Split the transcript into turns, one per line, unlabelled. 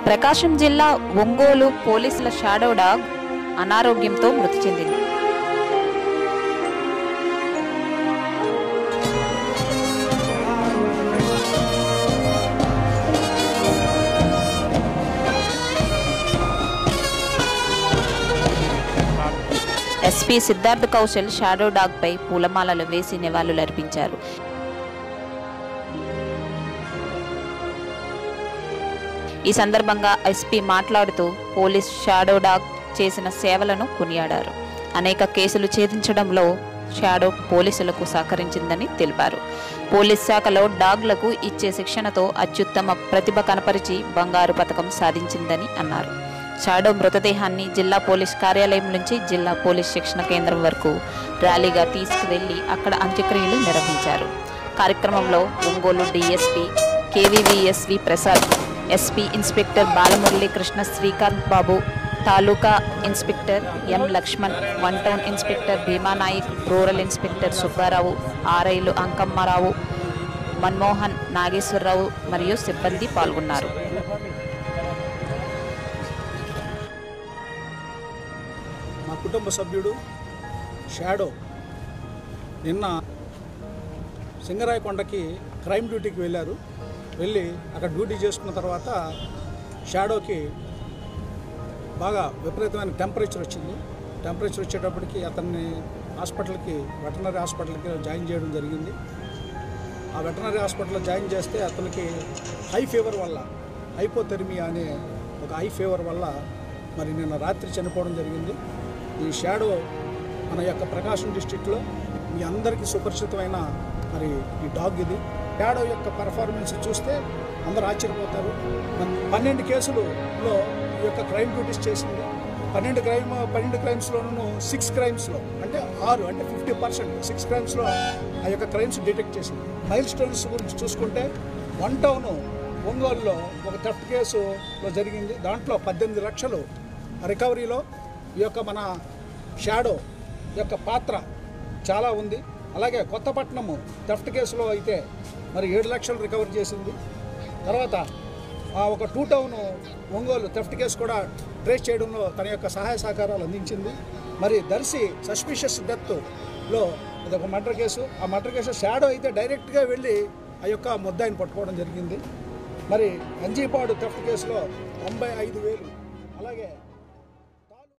ప్రకాశం జిల్లా ఒంగోలు పోలీసుల shadow dog అనారోగ్యంతో మృతి చెందింది SP Siddharth Kaushal shadow dog పై పూలమాలలు వేసి నివాళులర్పించారు ఈ సందర్భంగా ఎస్పీ మాట్లాడుతూ పోలీస్ షాడో డాగ్ చేసిన సేవలను కొనియాడారు అనేక కేసులు ఛేదించడంలో షాడో పోలీసులకు సహకరించిందని తెలిపారు పోలీస్ శాఖలో డాగ్లకు ఇచ్చే శిక్షణతో అత్యుత్తమ ప్రతిభ కనపరిచి బంగారు పథకం సాధించిందని అన్నారు షాడో మృతదేహాన్ని జిల్లా పోలీస్ కార్యాలయం నుంచి జిల్లా పోలీస్ శిక్షణ కేంద్రం వరకు ర్యాలీగా తీసుకువెళ్లి అక్కడ అంత్యక్రియలు నిర్వహించారు కార్యక్రమంలో Ongole DSP KVVSV Prasad SP inspector Balamurali Krishna Srikanth Babu taluka inspector M Lakshman one town inspector Bheemanaik rural inspector Subbarao ఆర్ఐలు అంకమ్మారావు మన్మోహన్ నాగేశ్వరరావు మరియు సిబ్బంది పాల్గొన్నారు
మా కుటుంబ సభ్యుడు షాడో నిన్న సింగరాయకొండకి క్రైమ్ డ్యూటీకి వెళ్ళారు వెళ్ళి అక్కడ డ్యూటీ చేసుకున్న తర్వాత షాడోకి బాగా విపరీతమైన టెంపరేచర్ వచ్చింది టెంపరేచర్ వచ్చేటప్పటికి అతన్ని హాస్పిటల్కి వెటనరీ హాస్పిటల్కి జాయిన్ చేయడం జరిగింది ఆ వెటనరీ హాస్పిటల్లో జాయిన్ చేస్తే అతనికి హై ఫీవర్ వల్ల హైపోథెర్మియా అనే ఒక హై ఫీవర్ వల్ల మరి నిన్న రాత్రి చనిపోవడం జరిగింది ఈ షాడో మన యొక్క ప్రకాశం డిస్టిక్లో మీ అందరికీ సుపరిచితమైన మరి ఈ డాగ్ ఇది షాడో యొక్క పర్ఫార్మెన్స్ చూస్తే అందరూ ఆశ్చర్యపోతారు మన పన్నెండు కేసులలో ఈ యొక్క క్రైమ్ డ్యూటీస్ చేసింది పన్నెండు క్రైమ్ పన్నెండు క్రైమ్స్లోనూ సిక్స్ క్రైమ్స్లో అంటే ఆరు అంటే ఫిఫ్టీ పర్సెంట్ సిక్స్ క్రైమ్స్లో ఆ యొక్క క్రైమ్స్ డిటెక్ట్ చేసింది మైల్ స్టోన్స్ గురించి చూసుకుంటే వన్ టౌన్ ఒంగోలులో ఒక థెఫ్ట్ కేసులో జరిగింది దాంట్లో పద్దెనిమిది లక్షలు రికవరీలో ఈ యొక్క మన షాడో యొక్క పాత్ర చాలా ఉంది అలాగే కొత్తపట్నము థెఫ్ట్ కేసులో అయితే మరి ఏడు లక్షలు రికవర్ చేసింది తర్వాత ఆ ఒక two town Ongole theft case కూడా ట్రేస్ చేయడంలో తన యొక్క సహాయ సహకారాలు అందించింది మరి దర్శి సస్పిషియస్ డెత్లో అది ఒక మర్డర్ కేసు ఆ మర్డర్ కేసు షాడో అయితే డైరెక్ట్గా వెళ్ళి ఆ యొక్క ముద్దాయిని పట్టుకోవడం జరిగింది మరి అంజీపాడు థెఫ్ట్ కేసులో తొంభై ఐదు వేలు అలాగే